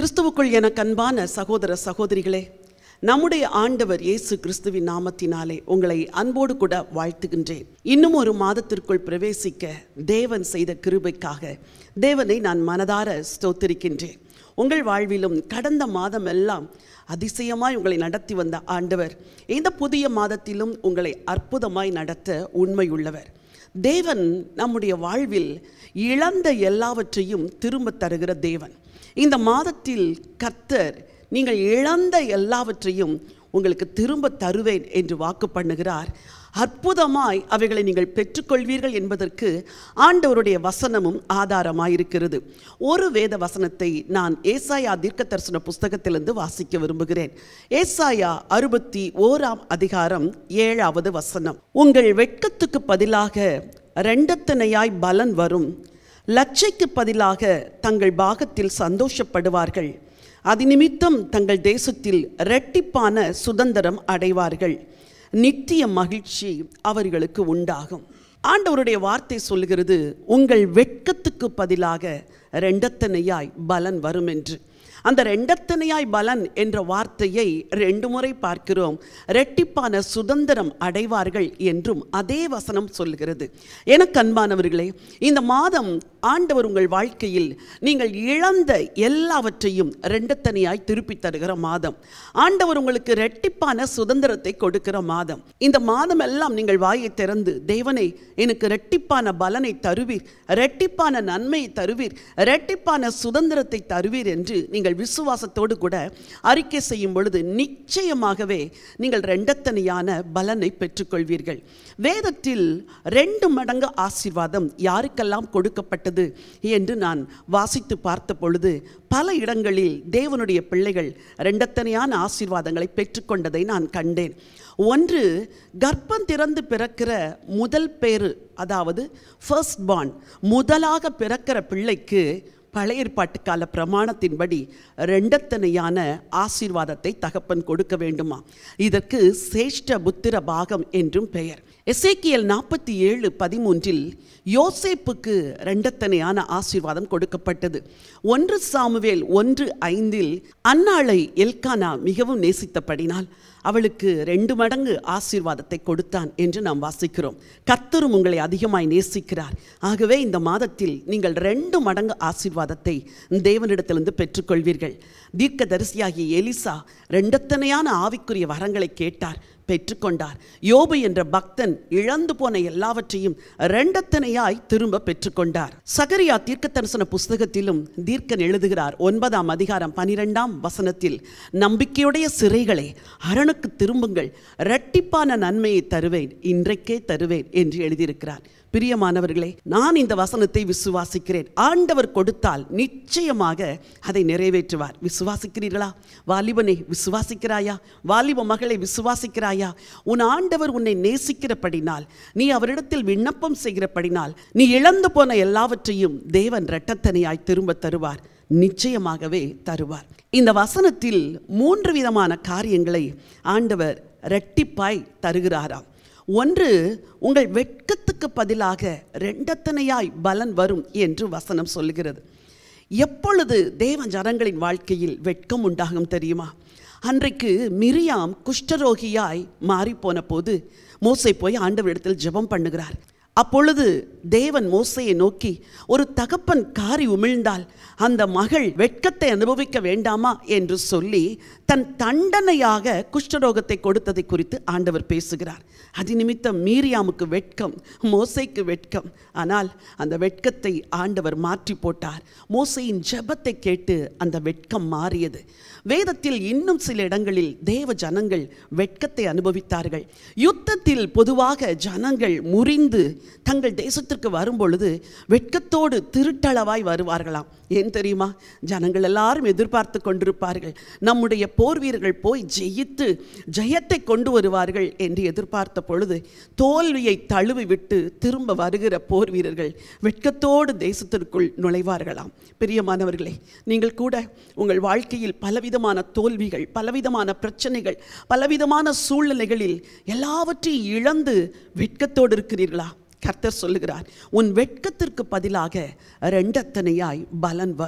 கிறிஸ்துவுக்குள் எனக்கு அன்பான சகோதர சகோதரிகளே நம்முடைய ஆண்டவர் இயேசு கிறிஸ்துவின் நாமத்தினாலே உங்களை அன்போடு கூட வாழ்த்துகின்றேன் இன்னும் ஒரு மாதத்திற்குள் பிரவேசிக்க தேவன் செய்த கிருபைக்காக தேவனை நான் மனதார ஸ்தோத்திரிக்கின்றேன் உங்கள் வாழ்விலும் கடந்த மாதம் எல்லாம் அதிசயமாய் உங்களை நடத்தி வந்த ஆண்டவர் இந்த புதிய மாதத்திலும் உங்களை அற்புதமாய் நடத்த உண்மையுள்ளவர் தேவன் நம்முடைய வாழ்வில் இழந்த எல்லாவற்றையும் திரும்ப தருகிற தேவன் இந்த மாதத்தில் கர்த்தர் நீங்கள் இழந்த எல்லாவற்றையும் உங்களுக்கு திரும்ப தருவேன் என்று வாக்கு பண்ணுகிறார் அற்புதமாய் அவைகளை நீங்கள் பெற்றுக்கொள்வீர்கள் என்பதற்கு ஆண்டவருடைய வசனமும் ஆதாரமாயிருக்கிறது ஒரு வேத வசனத்தை நான் ஏசாயா தீர்க்க தரிசன புஸ்தகத்திலிருந்து வாசிக்க விரும்புகிறேன் ஏசாயா அறுபத்தி ஓராம் அதிகாரம் ஏழாவது வசனம் உங்கள் வெட்கத்துக்கு பதிலாக ரெண்டத்தனையாய் பலன் வரும் லட்சைக்கு பதிலாக தங்கள் பாகத்தில் சந்தோஷப்படுவார்கள் அது நிமித்தம் தங்கள் தேசத்தில் இரட்டிப்பான சுதந்திரம் அடைவார்கள் நித்திய மகிழ்ச்சி அவர்களுக்கு உண்டாகும் ஆண்டவருடைய வார்த்தை சொல்கிறது உங்கள் வெட்கத்துக்கு பதிலாக ரெண்டத்தனையாய் பலன் வரும் என்று அந்த ரெண்டத்தனையாய் பலன் என்ற வார்த்தையை ரெண்டு முறை பார்க்கிறோம் ரெட்டிப்பான சுதந்திரம் அடைவார்கள் என்றும் அதே வசனம் சொல்கிறது எனக்கு அன்பானவர்களே இந்த மாதம் ஆண்டவர் உங்கள் வாழ்க்கையில் நீங்கள் இழந்த எல்லாவற்றையும் ரெண்டத்தனையாய் திருப்பி தருகிற மாதம் ஆண்டவர் உங்களுக்கு ரெட்டிப்பான சுதந்திரத்தை கொடுக்கிற மாதம் இந்த மாதம் எல்லாம் நீங்கள் வாயை திறந்து தேவனை எனக்கு ரெட்டிப்பான பலனை தருவீர் ரெட்டிப்பான நன்மையை தருவீர் ரெட்டிப்பான சுதந்திரத்தை தருவீர் என்று நீங்கள் விசுவாசத்தோடு கூட அறிக்கை செய்யும் பொழுது நிச்சயமாகவே நீங்கள் ரெண்டத்தனையான பலனை பெற்றுக்கொள்வீர்கள் வேதத்தில் ரெண்டு மடங்கு ஆசீர்வாதம் யாருக்கெல்லாம் கொடுக்கப்பட்டது என்று நான் வாசித்து பார்த்த பொழுது பல இடங்களில் தேவனுடைய பிள்ளைகள் ரெண்டத்தனையான ஆசீர்வாதங்களை பெற்றுக்கொண்டதை நான் கண்டேன் ஒன்று கர்ப்பம் திறந்து பிறக்கிற முதல் பேரு அதாவது ஃபர்ஸ்ட் பார்ன் முதலாக பிறக்கிற பிள்ளைக்கு பழைய ஏற்பாட்டு கால பிரமாணத்தின்படி ரெண்டத்தனையான ஆசீர்வாதத்தை தகப்பன் கொடுக்க வேண்டுமா இதற்கு சேஷ்ட புத்திர பாகம் என்றும் பெயர் எசேக்கியல் நாற்பத்தி ஏழு பதிமூன்றில் யோசேப்புக்கு ரெண்டத்தனையான ஆசீர்வாதம் கொடுக்கப்பட்டது ஒன்று சாமுவேல் ஒன்று ஐந்தில் அன்னாளை எல்கானா மிகவும் நேசித்தபடினால் அவளுக்கு ரெண்டு மடங்கு ஆசீர்வாதத்தை கொடுத்தான் என்று நாம் வாசிக்கிறோம் கர்த்தரும் உங்களை அதிகமாய் நேசிக்கிறார் ஆகவே இந்த மாதத்தில் நீங்கள் ரெண்டு மடங்கு ஆசீர்வாதத்தை தேவனிடத்திலிருந்து பெற்றுக்கொள்வீர்கள் தீர்க்க தரிசியாகிய எலிசா ரெண்டத்தனையான ஆவிக்குரிய வரங்களை கேட்டார் பெற்றுக்கொண்டார் யோபு என்ற பக்தன் இழந்து போன எல்லாவற்றையும் ரெண்டத்தனையாய் திரும்ப பெற்றுக்கொண்டார் சகரியா தீர்க்க தரிசன புஸ்தகத்திலும் தீர்க்கன் எழுதுகிறார் ஒன்பதாம் அதிகாரம் பனிரெண்டாம் வசனத்தில் நம்பிக்கையுடைய சிறைகளே அரணுக்கு திரும்புங்கள் இரட்டிப்பான நன்மையை தருவேன் இன்றைக்கே தருவேன் என்று எழுதியிருக்கிறார் பிரியமானவர்களே நான் இந்த வசனத்தை விசுவாசிக்கிறேன் ஆண்டவர் கொடுத்தால் நிச்சயமாக அதை நிறைவேற்றுவார் விசுவாசிக்கிறீர்களா வாலிபனை விசுவாசிக்கிறாயா வாலிப மகளை விசுவாசிக்கிறாயா உன் ஆண்டவர் உன்னை நேசிக்கிறபடினால் நீ அவரிடத்தில் விண்ணப்பம் செய்கிறபடினால் நீ இழந்து போன எல்லாவற்றையும் தேவன் இரட்டத்தனையாய் திரும்ப தருவார் நிச்சயமாகவே தருவார் இந்த வசனத்தில் மூன்று விதமான காரியங்களை ஆண்டவர் இரட்டிப்பாய் தருகிறாராம் ஒன்று உங்கள் வெட்கத்துக்கு பதிலாக ரெண்டத்தனையாய் பலன் வரும் என்று வசனம் சொல்லுகிறது எப்பொழுது தேவ ஜனங்களின் வாழ்க்கையில் வெட்கம் உண்டாகும் தெரியுமா அன்றைக்கு மிரியாம் குஷ்டரோகியாய் மாறிப்போன போது மோசை போய் ஆண்டவரிடத்தில் ஜெபம் பண்ணுகிறார் அப்பொழுது தேவன் மோசையை நோக்கி ஒரு தகப்பன் காரி உமிழ்ந்தால் அந்த மகள் வெட்கத்தை அனுபவிக்க வேண்டாமா என்று சொல்லி தன் தண்டனையாக குஷ்டரோகத்தை கொடுத்ததை குறித்து ஆண்டவர் பேசுகிறார் அது நிமித்தம் மீரியாமுக்கு வெட்கம் மோசைக்கு வெட்கம் ஆனால் அந்த வெட்கத்தை ஆண்டவர் மாற்றி போட்டார் மோசையின் ஜெபத்தை கேட்டு அந்த வெட்கம் மாறியது வேதத்தில் இன்னும் சில இடங்களில் தேவ ஜனங்கள் வெட்கத்தை அனுபவித்தார்கள் யுத்தத்தில் பொதுவாக ஜனங்கள் முறிந்து தங்கள் தேசத்திற்கு வரும்பொழுது வெட்கத்தோடு திருட்டளவாய் வருவார்களாம் ஏன் தெரியுமா ஜனங்கள் எல்லாரும் எதிர்பார்த்து கொண்டிருப்பார்கள் நம்முடைய போர் வீரர்கள் போய் ஜெயித்து ஜெயத்தை கொண்டு வருவார்கள் என்று எதிர்பார்த்த பொழுது தோல்வியை தழுவி விட்டு திரும்ப வருகிற போர் வீரர்கள் வெட்கத்தோடு தேசத்திற்குள் நுழைவார்களாம் பிரியமானவர்களே நீங்கள் கூட உங்கள் வாழ்க்கையில் பலவிதமான தோல்விகள் பலவிதமான பிரச்சனைகள் பலவிதமான சூழ்நிலைகளில் எல்லாவற்றையும் இழந்து வெட்கத்தோடு இருக்கிறீர்களா கர்த்தர் சொல்லுகிறார் உன் வெட்கத்திற்கு பதிலாக ரெண்டத்தனையாய் பலன் வரும்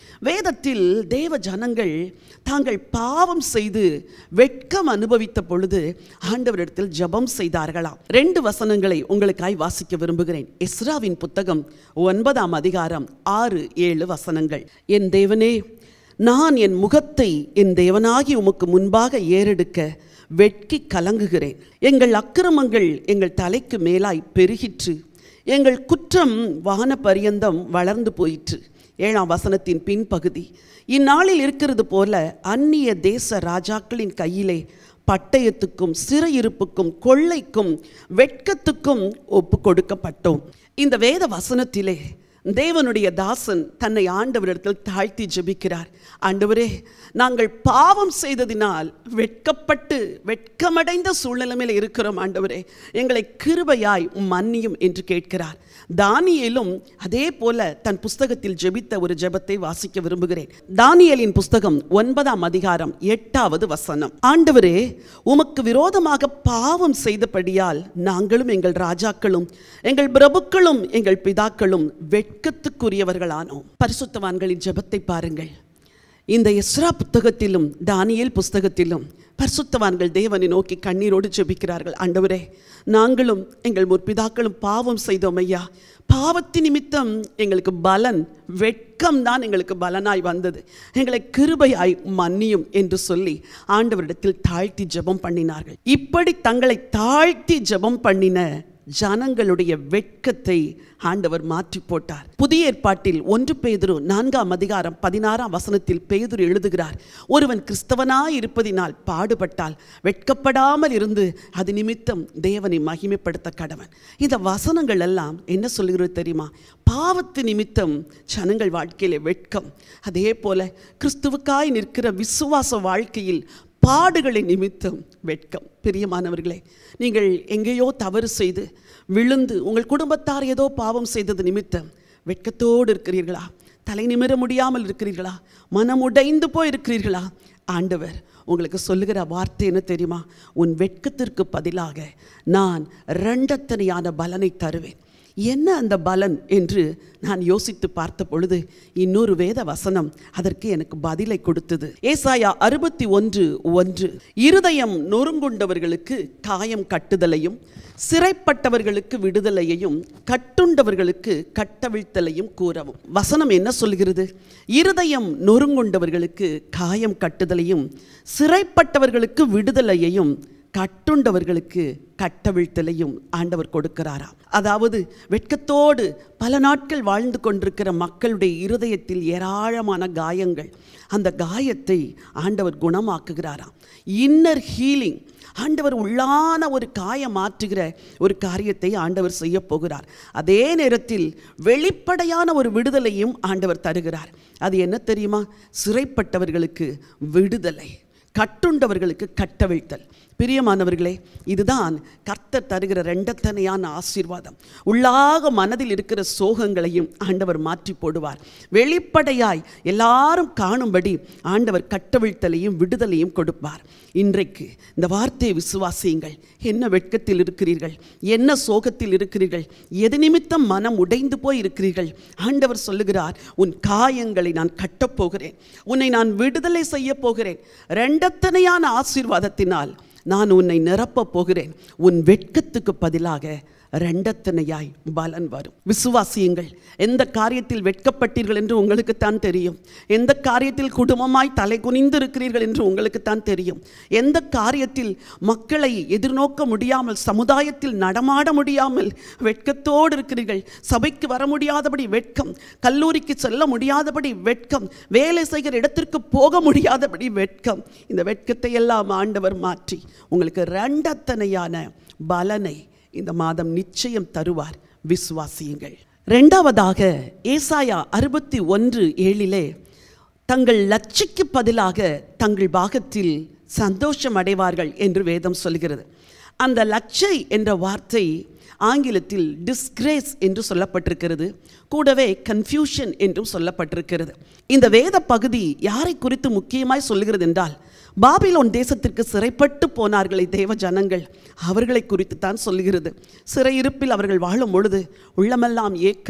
வேதத்தில் தேவ ஜனங்கள் தாங்கள் பாவம் செய்து வெட்கம் அனுபவித்த பொழுது ஆண்டவரிடத்தில் ஜெபம் செய்தார்களாம் ரெண்டு வசனங்களை உங்களுக்காய் வாசிக்க விரும்புகிறேன் எஸ்ராவின் புத்தகம் ஒன்பதாம் அதிகாரம் ஆறு ஏழு வசனங்கள் என் தேவனே நான் என் முகத்தை என் தேவனாகி உமக்கு முன்பாக ஏறெடுக்க வெட்கி கலங்குகிறேன் எங்கள் அக்கிரமங்கள் எங்கள் தலைக்கு மேலாய் பெருகிற்று எங்கள் குற்றம் வான பரியந்தம் வளர்ந்து போயிற்று ஏழாம் வசனத்தின் பின்பகுதி இந்நாளில் இருக்கிறது போல அந்நிய தேச ராஜாக்களின் கையிலே பட்டயத்துக்கும் சிறையிருப்புக்கும் கொள்ளைக்கும் வெட்கத்துக்கும் ஒப்பு கொடுக்கப்பட்டோம் இந்த வேத வசனத்திலே தேவனுடைய தாசன் தன்னை ஆண்டவரிடத்தில் தாழ்த்தி ஜெபிக்கிறார் ஆண்டவரே நாங்கள் பாவம் செய்ததினால் வெட்கப்பட்டு வெட்கமடைந்த சூழ்நிலைமையில் இருக்கிறோம் ஆண்டவரே எங்களை கிருபையாய் மன்னியும் என்று கேட்கிறார் தானியேலும் அதே போல தன் புஸ்தகத்தில் ஜெபித்த ஒரு ஜெபத்தை வாசிக்க விரும்புகிறேன் தானியேலின் புஸ்தகம் ஒன்பதாம் அதிகாரம் எட்டாவது வசனம் ஆண்டவரே உமக்கு விரோதமாக பாவம் செய்தபடியால் நாங்களும் எங்கள் ராஜாக்களும் எங்கள் பிரபுக்களும் எங்கள் பிதாக்களும் வெட்கத்துக்குரியவர்களானோம் பரிசுத்தவான்களின் ஜெபத்தை பாருங்கள் இந்த எஸ்ரா புத்தகத்திலும் தானியேல் புஸ்தகத்திலும் பரிசுத்தவான்கள் தேவனை நோக்கி கண்ணீரோடு ஜெபிக்கிறார்கள் ஆண்டவரே நாங்களும் எங்கள் முற்பிதாக்களும் பாவம் செய்தோம் ஐயா பாவத்தின் நிமித்தம் எங்களுக்கு பலன் வெட்கம் தான் எங்களுக்கு பலனாய் வந்தது எங்களை கிருபையாய் மன்னியும் என்று சொல்லி ஆண்டவரிடத்தில் தாழ்த்தி ஜெபம் பண்ணினார்கள் இப்படி தங்களை தாழ்த்தி ஜெபம் பண்ணின ஜனங்களுடைய வெட்கத்தை ஆண்டவர் மாற்றி போட்டார் புதிய ஏற்பாட்டில் ஒன்று பேதுரு நான்காம் அதிகாரம் பதினாறாம் வசனத்தில் பேதுரு எழுதுகிறார் ஒருவன் கிறிஸ்தவனாய் இருப்பதினால் பாடுபட்டால் வெட்கப்படாமல் இருந்து அது நிமித்தம் தேவனை மகிமைப்படுத்த கடவன் இந்த வசனங்கள் எல்லாம் என்ன சொல்லுகிறது தெரியுமா பாவத்து நிமித்தம் ஜனங்கள் வாழ்க்கையில வெட்கம் அதே போல கிறிஸ்துவுக்காய் நிற்கிற விசுவாச வாழ்க்கையில் பாடுகளின் நிமித்தம் வெட்கம் பிரியமானவர்களே நீங்கள் எங்கேயோ தவறு செய்து விழுந்து உங்கள் குடும்பத்தார் ஏதோ பாவம் செய்தது நிமித்தம் வெட்கத்தோடு இருக்கிறீர்களா தலை நிமிர முடியாமல் இருக்கிறீர்களா மனம் உடைந்து போய் இருக்கிறீர்களா ஆண்டவர் உங்களுக்கு சொல்லுகிற வார்த்தை என்ன தெரியுமா உன் வெட்கத்திற்கு பதிலாக நான் ரெண்டத்தனையான பலனை தருவேன் என்ன அந்த பலன் என்று நான் யோசித்து பார்த்த பொழுது இன்னொரு வேத வசனம் அதற்கு எனக்கு பதிலை கொடுத்தது ஏசாயா அறுபத்தி ஒன்று ஒன்று இருதயம் நொறுங்குண்டவர்களுக்கு காயம் கட்டுதலையும் சிறைப்பட்டவர்களுக்கு விடுதலையையும் கட்டுண்டவர்களுக்கு கட்டவிழ்த்தலையும் கூறவும் வசனம் என்ன சொல்கிறது இருதயம் நொறுங்குண்டவர்களுக்கு காயம் கட்டுதலையும் சிறைப்பட்டவர்களுக்கு விடுதலையையும் கட்டுண்டவர்களுக்கு கட்டவிழ்த்தலையும் ஆண்டவர் கொடுக்கிறாராம் அதாவது வெட்கத்தோடு பல நாட்கள் வாழ்ந்து கொண்டிருக்கிற மக்களுடைய இருதயத்தில் ஏராளமான காயங்கள் அந்த காயத்தை ஆண்டவர் குணமாக்குகிறாராம் இன்னர் ஹீலிங் ஆண்டவர் உள்ளான ஒரு காயம் மாற்றுகிற ஒரு காரியத்தை ஆண்டவர் செய்ய போகிறார் அதே நேரத்தில் வெளிப்படையான ஒரு விடுதலையும் ஆண்டவர் தருகிறார் அது என்ன தெரியுமா சிறைப்பட்டவர்களுக்கு விடுதலை கட்டுண்டவர்களுக்கு கட்டவிழ்த்தல் பிரியமானவர்களே இதுதான் கர்த்தர் தருகிற ரெண்டத்தனையான ஆசீர்வாதம் உள்ளாக மனதில் இருக்கிற சோகங்களையும் ஆண்டவர் மாற்றி போடுவார் வெளிப்படையாய் எல்லாரும் காணும்படி ஆண்டவர் கட்டவிழ்த்தலையும் விடுதலையும் கொடுப்பார் இன்றைக்கு இந்த வார்த்தையை விசுவாசியுங்கள் என்ன வெட்கத்தில் இருக்கிறீர்கள் என்ன சோகத்தில் இருக்கிறீர்கள் எது நிமித்தம் மனம் உடைந்து போய் இருக்கிறீர்கள் ஆண்டவர் சொல்லுகிறார் உன் காயங்களை நான் கட்டப்போகிறேன் உன்னை நான் விடுதலை செய்ய போகிறேன் ரெண்டத்தனையான ஆசீர்வாதத்தினால் நான் உன்னை நிரப்பப் போகிறேன் உன் வெட்கத்துக்கு பதிலாக ரெண்டத்தனையாய் பலன் வரும் விசுவாசியுங்கள் எந்த காரியத்தில் வெட்கப்பட்டீர்கள் என்று உங்களுக்குத்தான் தெரியும் எந்த காரியத்தில் குடும்பமாய் தலை குனிந்து இருக்கிறீர்கள் என்று உங்களுக்குத்தான் தெரியும் எந்த காரியத்தில் மக்களை எதிர்நோக்க முடியாமல் சமுதாயத்தில் நடமாட முடியாமல் வெட்கத்தோடு இருக்கிறீர்கள் சபைக்கு வர முடியாதபடி வெட்கம் கல்லூரிக்கு செல்ல முடியாதபடி வெட்கம் வேலை செய்கிற இடத்திற்கு போக முடியாதபடி வெட்கம் இந்த வெட்கத்தை எல்லாம் ஆண்டவர் மாற்றி உங்களுக்கு ரெண்டத்தனையான பலனை இந்த மாதம் நிச்சயம் தருவார் விசுவாசியுங்கள் ரெண்டாவதாக ஏசாயா அறுபத்தி ஒன்று ஏழிலே தங்கள் லட்சிக்கு பதிலாக தங்கள் பாகத்தில் சந்தோஷம் அடைவார்கள் என்று வேதம் சொல்கிறது அந்த லட்சை என்ற வார்த்தை ஆங்கிலத்தில் டிஸ்கிரேஸ் என்று சொல்லப்பட்டிருக்கிறது கூடவே கன்ஃபியூஷன் என்றும் சொல்லப்பட்டிருக்கிறது இந்த வேத பகுதி யாரை குறித்து முக்கியமாய் சொல்லுகிறது என்றால் பாபிலோன் தேசத்திற்கு சிறைப்பட்டு போனார்களே தேவ ஜனங்கள் அவர்களை குறித்து தான் சொல்லுகிறது சிறையிருப்பில் அவர்கள் வாழும் பொழுது உள்ளமெல்லாம் ஏக்கம்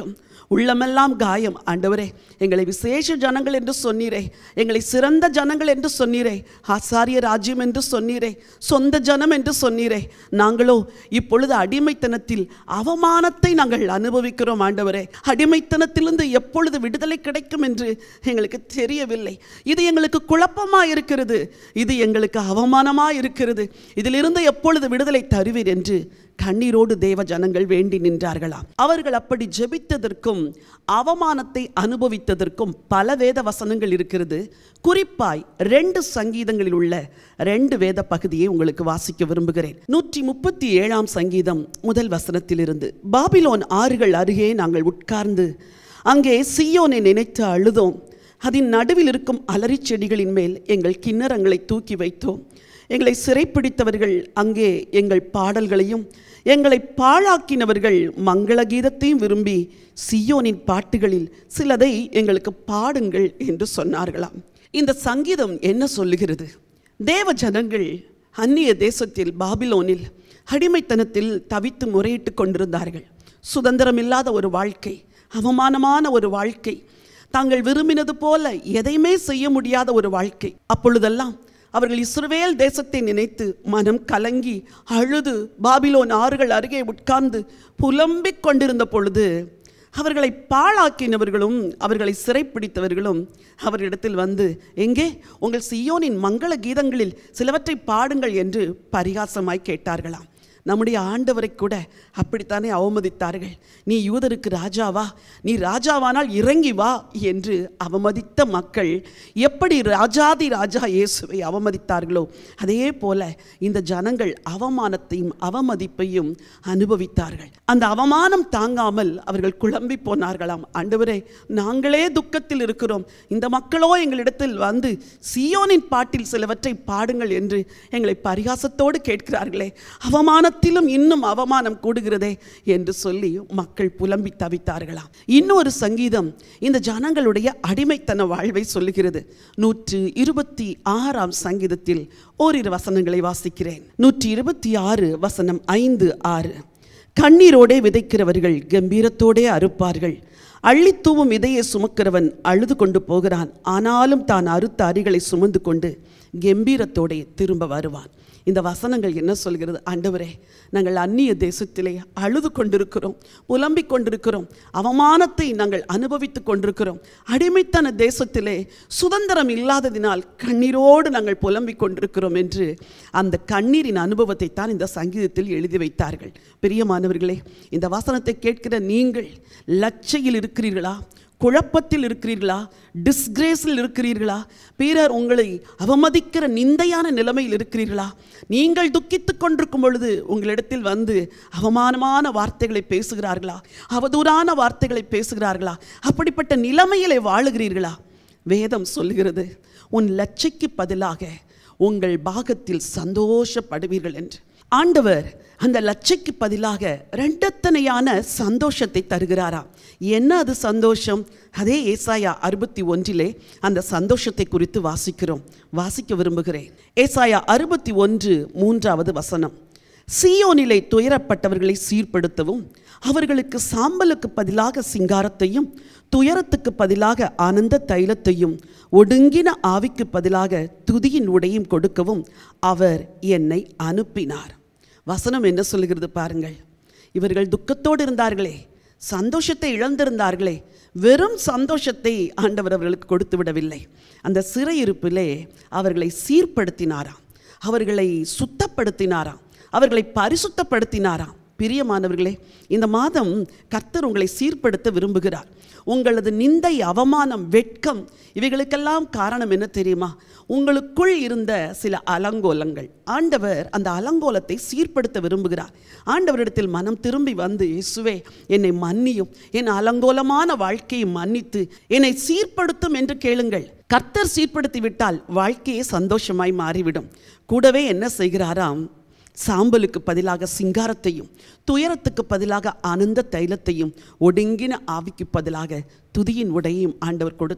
உள்ளமெல்லாம் காயம் ஆண்டவரே எங்களை விசேஷ ஜனங்கள் என்று சொன்னீரே எங்களை சிறந்த ஜனங்கள் என்று சொன்னீரே ஆசாரிய ராஜ்யம் என்று சொன்னீரே சொந்த ஜனம் என்று சொன்னீரே நாங்களோ இப்பொழுது அடிமைத்தனத்தில் அவமானத்தை நாங்கள் அனுபவிக்கிறோம் ஆண்டவரே அடிமைத்தனத்திலிருந்து எப்பொழுது விடுதலை கிடைக்கும் என்று எங்களுக்கு தெரியவில்லை இது எங்களுக்கு குழப்பமாக இருக்கிறது இது எங்களுக்கு அவமானமாக இருக்கிறது இதிலிருந்து எப்பொழுது விடுதலை தருவீர் என்று கண்ணீரோடு தேவ ஜனங்கள் வேண்டி நின்றார்களாம் அவர்கள் அப்படி ஜெபித்ததற்கும் அவமானத்தை அனுபவித்ததற்கும் பல வேத வசனங்கள் இருக்கிறது குறிப்பாய் ரெண்டு சங்கீதங்களில் உள்ள ரெண்டு வேத பகுதியை உங்களுக்கு வாசிக்க விரும்புகிறேன் நூற்றி முப்பத்தி ஏழாம் சங்கீதம் முதல் வசனத்திலிருந்து பாபிலோன் ஆறுகள் அருகே நாங்கள் உட்கார்ந்து அங்கே சியோனை நினைத்து அழுதோம் அதன் நடுவில் இருக்கும் அலரி செடிகளின் மேல் எங்கள் கிண்ணறங்களை தூக்கி வைத்தோம் எங்களை சிறைப்பிடித்தவர்கள் அங்கே எங்கள் பாடல்களையும் எங்களை பாழாக்கினவர்கள் மங்கள கீதத்தையும் விரும்பி சியோனின் பாட்டுகளில் சிலதை எங்களுக்கு பாடுங்கள் என்று சொன்னார்களாம் இந்த சங்கீதம் என்ன சொல்லுகிறது தேவ ஜனங்கள் அந்நிய தேசத்தில் பாபிலோனில் அடிமைத்தனத்தில் தவித்து முறையிட்டு கொண்டிருந்தார்கள் சுதந்திரம் இல்லாத ஒரு வாழ்க்கை அவமானமான ஒரு வாழ்க்கை தாங்கள் விரும்பினது போல எதையுமே செய்ய முடியாத ஒரு வாழ்க்கை அப்பொழுதெல்லாம் அவர்கள் இஸ்ரவேல் தேசத்தை நினைத்து மனம் கலங்கி அழுது பாபிலோன் ஆறுகள் அருகே உட்கார்ந்து புலம்பிக் கொண்டிருந்த பொழுது அவர்களை பாழாக்கினவர்களும் அவர்களை சிறைப்பிடித்தவர்களும் அவரிடத்தில் வந்து எங்கே உங்கள் சியோனின் மங்கள கீதங்களில் சிலவற்றை பாடுங்கள் என்று பரிகாசமாய் கேட்டார்களாம் நம்முடைய ஆண்டவரை கூட அப்படித்தானே அவமதித்தார்கள் நீ யூதருக்கு ராஜாவா நீ ராஜாவானால் இறங்கி வா என்று அவமதித்த மக்கள் எப்படி ராஜாதி ராஜா இயேசுவை அவமதித்தார்களோ அதே போல இந்த ஜனங்கள் அவமானத்தையும் அவமதிப்பையும் அனுபவித்தார்கள் அந்த அவமானம் தாங்காமல் அவர்கள் குழம்பி போனார்களாம் ஆண்டவரே நாங்களே துக்கத்தில் இருக்கிறோம் இந்த மக்களோ எங்களிடத்தில் வந்து சியோனின் பாட்டில் சிலவற்றை பாடுங்கள் என்று எங்களை பரிகாசத்தோடு கேட்கிறார்களே அவமானத்திலும் இன்னும் அவமானம் கூடுகிறதே என்று சொல்லி மக்கள் புலம்பி தவித்தார்களாம் இன்னொரு சங்கீதம் இந்த ஜனங்களுடைய அடிமைத்தன வாழ்வை சொல்லுகிறது நூற்று இருபத்தி ஆறாம் சங்கீதத்தில் ஓரிரு வசனங்களை வாசிக்கிறேன் நூற்றி இருபத்தி ஆறு வசனம் ஐந்து ஆறு கண்ணீரோடே விதைக்கிறவர்கள் கம்பீரத்தோடே அறுப்பார்கள் அள்ளித்தூவும் விதையை சுமக்கிறவன் அழுது கொண்டு போகிறான் ஆனாலும் தான் அறுத்த அரிகளை சுமந்து கொண்டு கம்பீரத்தோடே திரும்ப வருவான் இந்த வசனங்கள் என்ன சொல்கிறது ஆண்டவரே நாங்கள் அந்நிய தேசத்திலே அழுது கொண்டிருக்கிறோம் புலம்பிக் கொண்டிருக்கிறோம் அவமானத்தை நாங்கள் அனுபவித்து கொண்டிருக்கிறோம் அடிமைத்தன தேசத்திலே சுதந்திரம் இல்லாததினால் கண்ணீரோடு நாங்கள் புலம்பிக் கொண்டிருக்கிறோம் என்று அந்த கண்ணீரின் அனுபவத்தை தான் இந்த சங்கீதத்தில் எழுதி வைத்தார்கள் பிரியமானவர்களே இந்த வசனத்தை கேட்கிற நீங்கள் லட்சையில் இருக்கிறீர்களா குழப்பத்தில் இருக்கிறீர்களா டிஸ்கிரேஸில் இருக்கிறீர்களா பிறர் உங்களை அவமதிக்கிற நிந்தையான நிலைமையில் இருக்கிறீர்களா நீங்கள் துக்கித்துக் கொண்டிருக்கும் பொழுது உங்களிடத்தில் வந்து அவமானமான வார்த்தைகளை பேசுகிறார்களா அவதூறான வார்த்தைகளை பேசுகிறார்களா அப்படிப்பட்ட நிலைமையிலே வாழுகிறீர்களா வேதம் சொல்லுகிறது உன் லட்சைக்கு பதிலாக உங்கள் பாகத்தில் சந்தோஷப்படுவீர்கள் என்று ஆண்டவர் அந்த லட்சைக்கு பதிலாக ரெண்டத்தனையான சந்தோஷத்தை தருகிறாராம் என்ன அது சந்தோஷம் அதே ஏசாயா அறுபத்தி ஒன்றிலே அந்த சந்தோஷத்தை குறித்து வாசிக்கிறோம் வாசிக்க விரும்புகிறேன் ஏசாயா அறுபத்தி ஒன்று மூன்றாவது வசனம் சீயோனிலே துயரப்பட்டவர்களை சீர்படுத்தவும் அவர்களுக்கு சாம்பலுக்கு பதிலாக சிங்காரத்தையும் துயரத்துக்கு பதிலாக ஆனந்த தைலத்தையும் ஒடுங்கின ஆவிக்கு பதிலாக துதியின் உடையும் கொடுக்கவும் அவர் என்னை அனுப்பினார் வசனம் என்ன சொல்லுகிறது பாருங்கள் இவர்கள் துக்கத்தோடு இருந்தார்களே சந்தோஷத்தை இழந்திருந்தார்களே வெறும் சந்தோஷத்தை ஆண்டவர் அவர்களுக்கு கொடுத்து விடவில்லை அந்த சிறையிருப்பிலே அவர்களை சீர்படுத்தினாராம் அவர்களை சுத்தப்படுத்தினாராம் அவர்களை பரிசுத்தப்படுத்தினாராம் பிரியமானவர்களே இந்த மாதம் கர்த்தர் உங்களை சீர்படுத்த விரும்புகிறார் உங்களது நிந்தை அவமானம் வெட்கம் இவைகளுக்கெல்லாம் காரணம் என்ன தெரியுமா உங்களுக்குள் இருந்த சில அலங்கோலங்கள் ஆண்டவர் அந்த அலங்கோலத்தை சீர்படுத்த விரும்புகிறார் ஆண்டவரிடத்தில் மனம் திரும்பி வந்து இயேசுவே என்னை மன்னியும் என் அலங்கோலமான வாழ்க்கையை மன்னித்து என்னை சீர்படுத்தும் என்று கேளுங்கள் கர்த்தர் சீர்படுத்தி விட்டால் வாழ்க்கையே சந்தோஷமாய் மாறிவிடும் கூடவே என்ன செய்கிறாராம் சாம்பலுக்கு பதிலாக சிங்காரத்தையும் துயரத்துக்கு பதிலாக ஆனந்த தைலத்தையும் ஒடுங்கின ஆவிக்கு பதிலாக துதியின் உடையையும் ஆண்டவர் கொடுத்தாராம்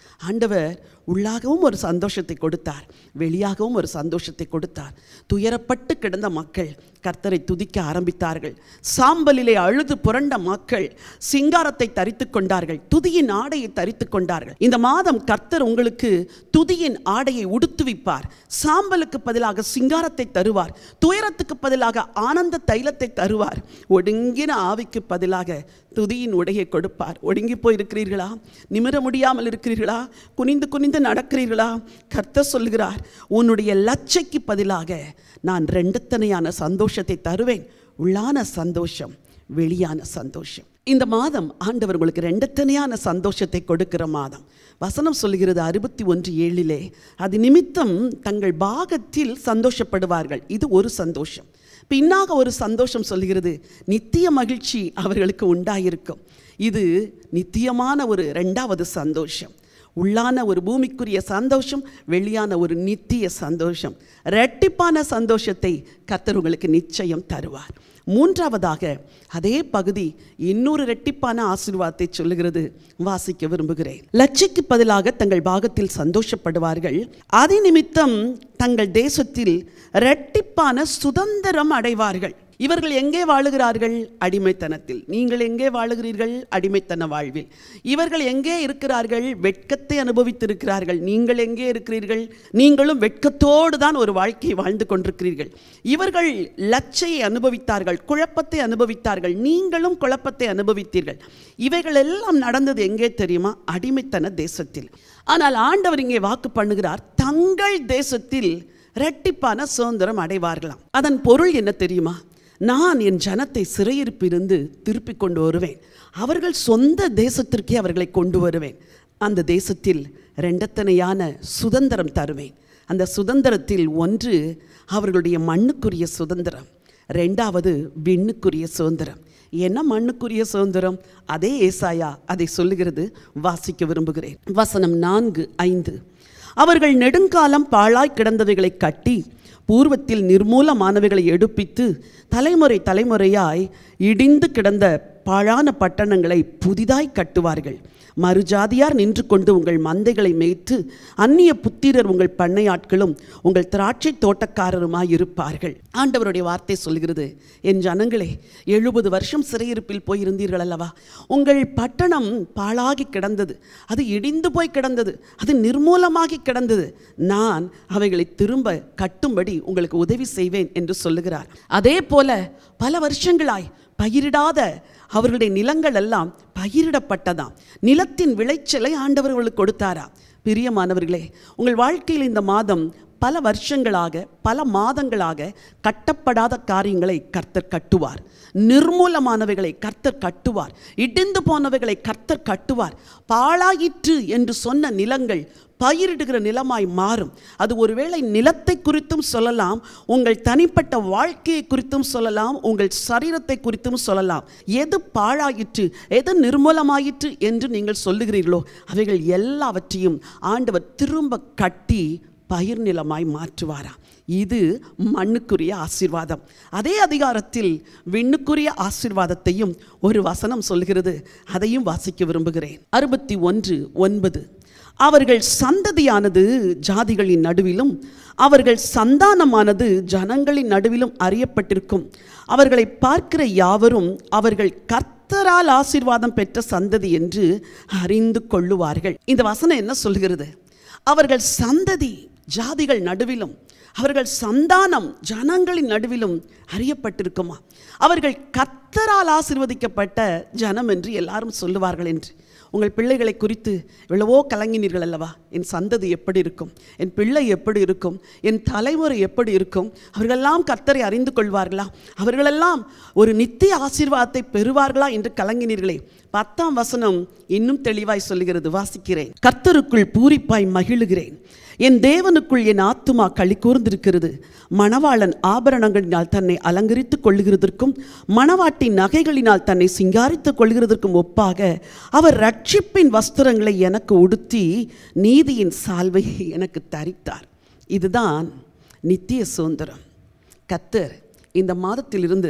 ஆண்டவர் உள்ளாகவும் ஒரு சந்தோஷத்தை கொடுத்தார் வெளியாகவும் ஒரு சந்தோஷத்தை கொடுத்தார் துயரப்பட்டு கிடந்த மக்கள் கர்த்தரை துதிக்க ஆரம்பித்தார்கள் சாம்பலிலே அழுது புரண்ட மக்கள் சிங்காரத்தை தரித்து கொண்டார்கள் துதியின் ஆடையை தரித்து கொண்டார்கள் இந்த மாதம் கர்த்தர் உங்களுக்கு துதியின் ஆடையை உடுத்துவிப்பார் சாம்பலுக்கு பதிலாக சிங்காரத்தை தருவார் துயரத்துக்கு பதிலாக ஆனந்த தைலத்தை தருவார் ஒடுங்கின ஆவிக்கு பதிலாக துதியின் உடையை கொடுப்பார் ஒடுங்கி போயிருக்கிறீர்களா நிமிர முடியாமல் இருக்கிறீர்களா குனிந்து குனிந்து நடக்கிறீர்களா கர்த்தர் சொல்கிறார் உன்னுடைய லட்சைக்கு பதிலாக நான் ரெண்டுத்தனையான சந்தோஷத்தை தருவேன் உள்ளான சந்தோஷம் வெளியான சந்தோஷம் இந்த மாதம் ஆண்டவர் உங்களுக்கு ரெண்டத்தனையான சந்தோஷத்தை கொடுக்கிற மாதம் வசனம் சொல்கிறது அறுபத்தி ஒன்று ஏழிலே அது நிமித்தம் தங்கள் பாகத்தில் சந்தோஷப்படுவார்கள் இது ஒரு சந்தோஷம் பின்னாக ஒரு சந்தோஷம் சொல்கிறது நித்திய மகிழ்ச்சி அவர்களுக்கு உண்டாயிருக்கும் இது நித்தியமான ஒரு ரெண்டாவது சந்தோஷம் உள்ளான ஒரு பூமிக்குரிய சந்தோஷம் வெளியான ஒரு நித்திய சந்தோஷம் ரெட்டிப்பான சந்தோஷத்தை கர்த்தர் உங்களுக்கு நிச்சயம் தருவார் மூன்றாவதாக அதே பகுதி இன்னொரு ரெட்டிப்பான ஆசீர்வாதத்தை சொல்லுகிறது வாசிக்க விரும்புகிறேன் லட்சிக்கு பதிலாக தங்கள் பாகத்தில் சந்தோஷப்படுவார்கள் அதே நிமித்தம் தங்கள் தேசத்தில் ரெட்டிப்பான சுதந்திரம் அடைவார்கள் இவர்கள் எங்கே வாழுகிறார்கள் அடிமைத்தனத்தில் நீங்கள் எங்கே வாழுகிறீர்கள் அடிமைத்தன வாழ்வில் இவர்கள் எங்கே இருக்கிறார்கள் வெட்கத்தை அனுபவித்திருக்கிறார்கள் நீங்கள் எங்கே இருக்கிறீர்கள் நீங்களும் வெட்கத்தோடு தான் ஒரு வாழ்க்கையை வாழ்ந்து கொண்டிருக்கிறீர்கள் இவர்கள் லட்சையை அனுபவித்தார்கள் குழப்பத்தை அனுபவித்தார்கள் நீங்களும் குழப்பத்தை அனுபவித்தீர்கள் இவைகள் எல்லாம் நடந்தது எங்கே தெரியுமா அடிமைத்தன தேசத்தில் ஆனால் ஆண்டவர் இங்கே வாக்கு பண்ணுகிறார் தங்கள் தேசத்தில் இரட்டிப்பான சுதந்திரம் அடைவார்களாம் அதன் பொருள் என்ன தெரியுமா நான் என் ஜனத்தை சிறையிருப்பிலிருந்து திருப்பி கொண்டு வருவேன் அவர்கள் சொந்த தேசத்திற்கே அவர்களை கொண்டு வருவேன் அந்த தேசத்தில் ரெண்டத்தனையான சுதந்திரம் தருவேன் அந்த சுதந்திரத்தில் ஒன்று அவர்களுடைய மண்ணுக்குரிய சுதந்திரம் ரெண்டாவது விண்ணுக்குரிய சுதந்திரம் என்ன மண்ணுக்குரிய சுதந்திரம் அதே ஏசாயா அதை சொல்லுகிறது வாசிக்க விரும்புகிறேன் வசனம் நான்கு ஐந்து அவர்கள் நெடுங்காலம் பாழாய் கிடந்தவைகளை கட்டி பூர்வத்தில் நிர்மூலமானவைகளை எடுப்பித்து தலைமுறை தலைமுறையாய் இடிந்து கிடந்த பாழான பட்டணங்களை புதிதாய் கட்டுவார்கள் மறுஜாதியார் நின்று கொண்டு உங்கள் மந்தைகளை மேய்த்து அந்நிய புத்திரர் உங்கள் பண்ணையாட்களும் உங்கள் திராட்சை தோட்டக்காரருமாய் இருப்பார்கள் ஆண்டவருடைய வார்த்தை சொல்கிறது என் ஜனங்களே எழுபது வருஷம் சிறையிருப்பில் போயிருந்தீர்கள் அல்லவா உங்கள் பட்டணம் பாழாகி கிடந்தது அது இடிந்து போய் கிடந்தது அது நிர்மூலமாகி கிடந்தது நான் அவைகளை திரும்ப கட்டும்படி உங்களுக்கு உதவி செய்வேன் என்று சொல்லுகிறார் அதே போல பல வருஷங்களாய் பயிரிடாத அவர்களுடைய நிலங்கள் எல்லாம் பயிரிடப்பட்டதாம் நிலத்தின் விளைச்சலை ஆண்டவர்களுக்கு கொடுத்தாராம் பிரியமானவர்களே உங்கள் வாழ்க்கையில் இந்த மாதம் பல வருஷங்களாக பல மாதங்களாக கட்டப்படாத காரியங்களை கர்த்தர் கட்டுவார் நிர்மூலமானவைகளை கர்த்தர் கட்டுவார் இடிந்து போனவைகளை கர்த்தர் கட்டுவார் பாழாயிற்று என்று சொன்ன நிலங்கள் பயிரிடுகிற நிலமாய் மாறும் அது ஒருவேளை நிலத்தை குறித்தும் சொல்லலாம் உங்கள் தனிப்பட்ட வாழ்க்கையை குறித்தும் சொல்லலாம் உங்கள் சரீரத்தை குறித்தும் சொல்லலாம் எது பாழாயிற்று எது நிர்மூலமாயிற்று என்று நீங்கள் சொல்லுகிறீர்களோ அவைகள் எல்லாவற்றையும் ஆண்டவர் திரும்ப கட்டி பயிர் நிலமாய் மாற்றுவாராம் இது மண்ணுக்குரிய ஆசீர்வாதம் அதே அதிகாரத்தில் விண்ணுக்குரிய ஆசீர்வாதத்தையும் ஒரு வசனம் சொல்கிறது அதையும் வாசிக்க விரும்புகிறேன் அறுபத்தி ஒன்று ஒன்பது அவர்கள் சந்ததியானது ஜாதிகளின் நடுவிலும் அவர்கள் சந்தானமானது ஜனங்களின் நடுவிலும் அறியப்பட்டிருக்கும் அவர்களை பார்க்கிற யாவரும் அவர்கள் கர்த்தரால் ஆசீர்வாதம் பெற்ற சந்ததி என்று அறிந்து கொள்ளுவார்கள் இந்த வசனம் என்ன சொல்கிறது அவர்கள் சந்ததி ஜாதிகள் நடுவிலும் அவர்கள் சந்தானம் ஜனங்களின் நடுவிலும் அறியப்பட்டிருக்குமா அவர்கள் கர்த்தரால் ஆசீர்வதிக்கப்பட்ட ஜனம் என்று எல்லாரும் சொல்லுவார்கள் என்று உங்கள் பிள்ளைகளை குறித்து எவ்வளவோ கலங்கினீர்கள் அல்லவா என் சந்ததி எப்படி இருக்கும் என் பிள்ளை எப்படி இருக்கும் என் தலைமுறை எப்படி இருக்கும் அவர்களெல்லாம் கர்த்தரை அறிந்து கொள்வார்களா அவர்களெல்லாம் ஒரு நித்திய ஆசீர்வாதத்தை பெறுவார்களா என்று கலங்கினீர்களே பத்தாம் வசனம் இன்னும் தெளிவாய் சொல்லுகிறது வாசிக்கிறேன் கர்த்தருக்குள் பூரிப்பாய் மகிழுகிறேன் என் தேவனுக்குள் என் ஆத்துமா களி கூர்ந்திருக்கிறது மணவாளன் ஆபரணங்களினால் தன்னை அலங்கரித்துக் கொள்ளுகிறதற்கும் மணவாட்டி நகைகளினால் தன்னை சிங்காரித்துக் கொள்கிறதற்கும் ஒப்பாக அவர் ரட்சிப்பின் வஸ்திரங்களை எனக்கு உடுத்தி நீதியின் சால்வையை எனக்கு தரித்தார் இதுதான் நித்திய சுதந்திரம் கத்தர் இந்த மாதத்திலிருந்து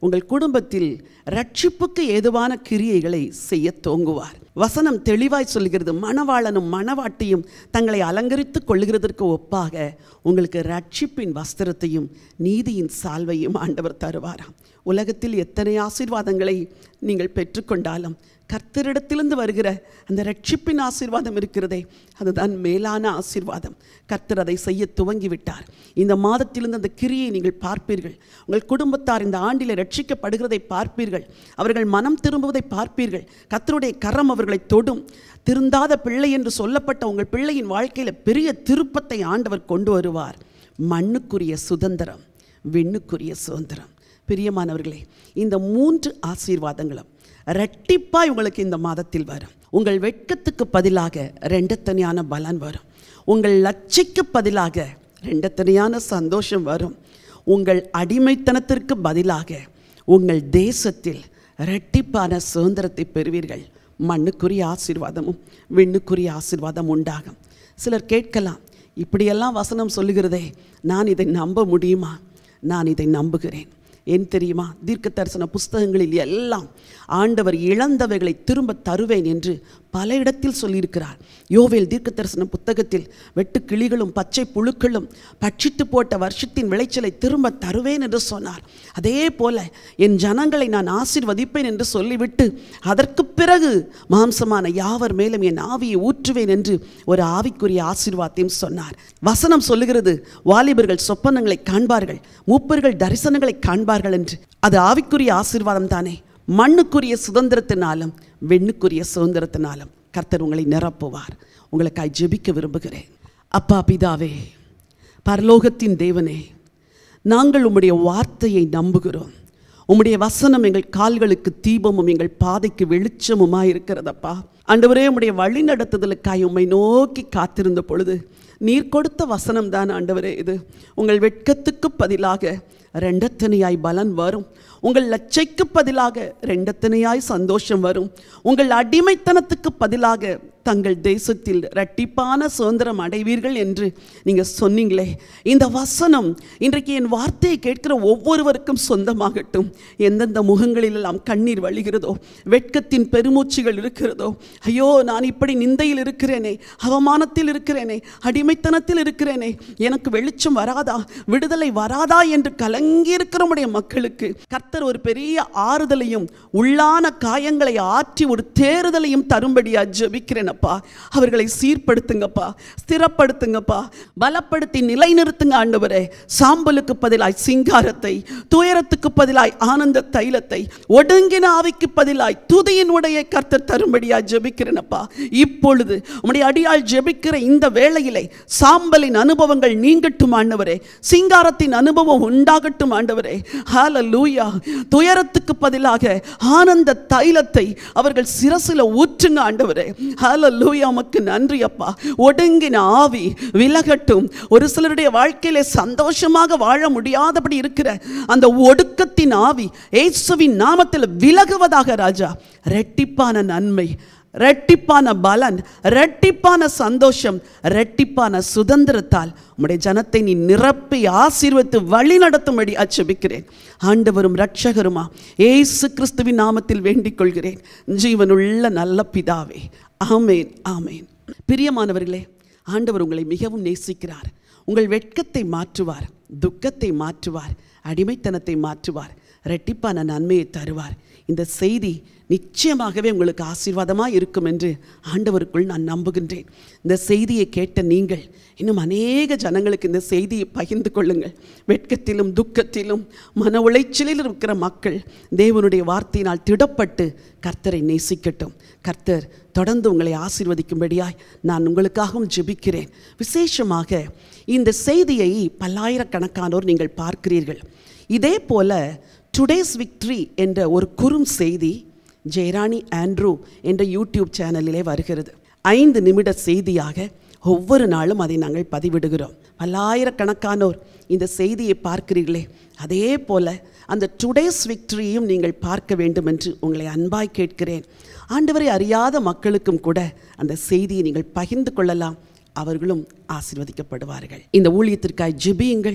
உங்கள் குடும்பத்தில் ரட்சிப்புக்கு ஏதுவான கிரியைகளை செய்ய தோங்குவார் வசனம் தெளிவாய் சொல்கிறது மணவாளனும் மணவாட்டியும் தங்களை அலங்கரித்துக் கொள்ளுகிறதற்கு ஒப்பாக உங்களுக்கு ரட்சிப்பின் வஸ்திரத்தையும் நீதியின் சால்வையும் ஆண்டவர் தருவாராம் உலகத்தில் எத்தனை ஆசீர்வாதங்களை நீங்கள் பெற்றுக்கொண்டாலும் கர்த்தரிடத்திலிருந்து வருகிற அந்த ரட்சிப்பின் ஆசீர்வாதம் இருக்கிறதே அதுதான் மேலான ஆசீர்வாதம் கர்த்தர் அதை செய்ய துவங்கிவிட்டார் இந்த மாதத்திலிருந்து அந்த கிரியை நீங்கள் பார்ப்பீர்கள் உங்கள் குடும்பத்தார் இந்த ஆண்டிலே ரட்சிக்கப்படுகிறதை பார்ப்பீர்கள் அவர்கள் மனம் திரும்புவதை பார்ப்பீர்கள் கர்த்தருடைய கரம் அவர்களை தொடும் திருந்தாத பிள்ளை என்று சொல்லப்பட்ட உங்கள் பிள்ளையின் வாழ்க்கையில் பெரிய திருப்பத்தை ஆண்டவர் கொண்டு வருவார் மண்ணுக்குரிய சுதந்திரம் விண்ணுக்குரிய சுதந்திரம் பிரியமானவர்களே இந்த மூன்று ஆசீர்வாதங்களும் ரெட்டிப்பாய் உங்களுக்கு இந்த மாதத்தில் வரும் உங்கள் வெட்கத்துக்கு பதிலாக ரெண்டத்தனையான பலன் வரும் உங்கள் லட்சிக்கு பதிலாக ரெண்டத்தனையான சந்தோஷம் வரும் உங்கள் அடிமைத்தனத்திற்கு பதிலாக உங்கள் தேசத்தில் ரெட்டிப்பான சுதந்திரத்தை பெறுவீர்கள் மண்ணுக்குரிய ஆசீர்வாதமும் விண்ணுக்குரிய ஆசீர்வாதம் உண்டாகும் சிலர் கேட்கலாம் இப்படியெல்லாம் வசனம் சொல்லுகிறதே நான் இதை நம்ப முடியுமா நான் இதை நம்புகிறேன் ஏன் தெரியுமா தீர்க்க தரிசன புஸ்தகங்களில் எல்லாம் ஆண்டவர் இழந்தவைகளை திரும்ப தருவேன் என்று பல இடத்தில் சொல்லியிருக்கிறார் யோவேல் தீர்க்க தரிசன புத்தகத்தில் வெட்டு கிளிகளும் பச்சை புழுக்களும் பட்சித்து போட்ட வருஷத்தின் விளைச்சலை திரும்ப தருவேன் என்று சொன்னார் அதே போல என் ஜனங்களை நான் ஆசீர்வதிப்பேன் என்று சொல்லிவிட்டு அதற்கு பிறகு மாம்சமான யாவர் மேலும் என் ஆவியை ஊற்றுவேன் என்று ஒரு ஆவிக்குரிய ஆசீர்வாதத்தையும் சொன்னார் வசனம் சொல்லுகிறது வாலிபர்கள் சொப்பனங்களை காண்பார்கள் மூப்பர்கள் தரிசனங்களை காண்பார்கள் என்று அது ஆவிக்குரிய ஆசீர்வாதம் தானே மண்ணுக்குரிய சுதந்திரத்தினாலும் வெண்ணுக்குரிய சுதந்திரத்தினாலும் கர்த்தர் உங்களை நிரப்புவார் உங்களுக்காய் ஜெபிக்க விரும்புகிறேன் அப்பா பிதாவே பரலோகத்தின் தேவனே நாங்கள் உம்முடைய வார்த்தையை நம்புகிறோம் உம்முடைய வசனம் எங்கள் கால்களுக்கு தீபமும் எங்கள் பாதைக்கு வெளிச்சமுமாய் இருக்கிறதப்பா ஆண்டவரே உம்முடைய வழி நடத்துதலுக்காய் உம்மை நோக்கி காத்திருந்த பொழுது நீர் கொடுத்த வசனம் தான் ஆண்டவரே இது உங்கள் வெட்கத்துக்கு பதிலாக ரெண்டத்தனையாய் பலன் வரும் உங்கள் லட்சைக்கு பதிலாக ரெண்டத்தனையாய் சந்தோஷம் வரும் உங்கள் அடிமைத்தனத்துக்கு பதிலாக தங்கள் தேசத்தில் இரட்டிப்பான சுதந்திரம் அடைவீர்கள் என்று நீங்கள் சொன்னீங்களே இந்த வசனம் இன்றைக்கு என் வார்த்தையை கேட்கிற ஒவ்வொருவருக்கும் சொந்தமாகட்டும் எந்தெந்த முகங்களிலெல்லாம் கண்ணீர் வழிகிறதோ வெட்கத்தின் பெருமூச்சுகள் இருக்கிறதோ ஐயோ நான் இப்படி நிந்தையில் இருக்கிறேனே அவமானத்தில் இருக்கிறேனே அடிமைத்தனத்தில் இருக்கிறேனே எனக்கு வெளிச்சம் வராதா விடுதலை வராதா என்று கலங்கியிருக்கிற உடைய மக்களுக்கு கர்த்தர் ஒரு பெரிய ஆறுதலையும் உள்ளான காயங்களை ஆற்றி ஒரு தேறுதலையும் தரும்படியா ஜெபிக்கிறேனப்பா அவர்களை சீர்படுத்துங்கப்பா ஸ்திரப்படுத்துங்கப்பா பலப்படுத்தி நிலைநிறுத்துங்க ஆண்டவரே சாம்பலுக்கு பதிலாய் சிங்காரத்தை துயரத்துக்கு பதிலாய் ஆனந்த தைலத்தை ஒடுங்கின ஆவிக்கு பதிலாய் துதியின் உடைய கர்த்தர் தரும்படியா ஜெபிக்கிறேனப்பா இப்பொழுது உம்முடைய அடியால் ஜெபிக்கிற இந்த வேளையிலே சாம்பலின் அனுபவங்கள் நீங்கட்டும் ஆண்டவரே சிங்காரத்தின் அனுபவம் உண்டாகட்டும் ஆண்டவரே ஹalleluya துயரத்துக்கு பதிலாக ஆனந்த தைலத்தை அவர்கள் சிரசில் ஊற்றுங்க ஆண்டவரே ஹalleluya உமக்கு நன்றி அப்பா ஒடுங்கின ஆவி விலகட்டும் ஒரு சிலருடைய வாழ்க்கையிலே சந்தோஷமாக வாழ முடியாதபடி இருக்கிற அந்த ஒடுக்கத்தின் ஆவி இயேசுவின் நாமத்தில் விலகுவதாக ராஜா ரெட்டிப்பான நன்மை ரெட்டிப்பான பலன் ரெட்டிப்பான சந்தோஷம் ரெட்டிப்பான சுதந்திரத்தால் உம்முடைய ஜனத்தை நீ நிரப்பி ஆசீர்வத்து வழி நடத்தும்படி அச்சபிக்கிறேன் ஆண்டவரும் இரட்சகருமா ஏசு கிறிஸ்துவின் நாமத்தில் வேண்டிக் கொள்கிறேன் ஜீவனுள்ள நல்ல பிதாவே ஆமேன் ஆமேன் பிரியமானவர்களே ஆண்டவர் உங்களை மிகவும் நேசிக்கிறார் உங்கள் வெட்கத்தை மாற்றுவார் துக்கத்தை மாற்றுவார் அடிமைத்தனத்தை மாற்றுவார் ரெட்டிப்பான நன்மையை தருவார் இந்த செய்தி நிச்சயமாகவே உங்களுக்கு ஆசீர்வாதமாக இருக்கும் என்று ஆண்டவருக்குள் நான் நம்புகின்றேன் இந்த செய்தியை கேட்ட நீங்கள் இன்னும் அநேக ஜனங்களுக்கு இந்த செய்தியை பகிர்ந்து கொள்ளுங்கள் வெட்கத்திலும் துக்கத்திலும் மன உளைச்சலில் இருக்கிற மக்கள் தேவனுடைய வார்த்தையினால் திடப்பட்டு கர்த்தரை நேசிக்கட்டும் கர்த்தர் தொடர்ந்து உங்களை ஆசீர்வதிக்கும்படியாய் நான் உங்களுக்காகவும் ஜெபிக்கிறேன் விசேஷமாக இந்த செய்தியை பல்லாயிரக்கணக்கானோர் நீங்கள் பார்க்கிறீர்கள் இதே போல டுடேஸ் விக்ட்ரி என்ற ஒரு குறும் செய்தி ஜெயராணி ஆண்ட்ரூ என்ற யூடியூப் சேனலிலே வருகிறது ஐந்து நிமிட செய்தியாக ஒவ்வொரு நாளும் அதை நாங்கள் பதிவிடுகிறோம் பல்லாயிரக்கணக்கானோர் இந்த செய்தியை பார்க்கிறீர்களே அதே போல அந்த டுடேஸ் விக்டரியும் நீங்கள் பார்க்க வேண்டும் என்று உங்களை அன்பாய் கேட்கிறேன் ஆண்டவரை அறியாத மக்களுக்கும் கூட அந்த செய்தியை நீங்கள் பகிர்ந்து கொள்ளலாம் அவர்களும் ஆசீர்வதிக்கப்படுவார்கள் இந்த ஊழியத்திற்காய் ஜெபியுங்கள்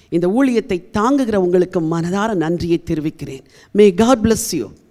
இந்த ஊழியத்தை தாங்குகிற உங்களுக்கு மனதார நன்றியை தெரிவிக்கிறேன் மே காட் bless யூ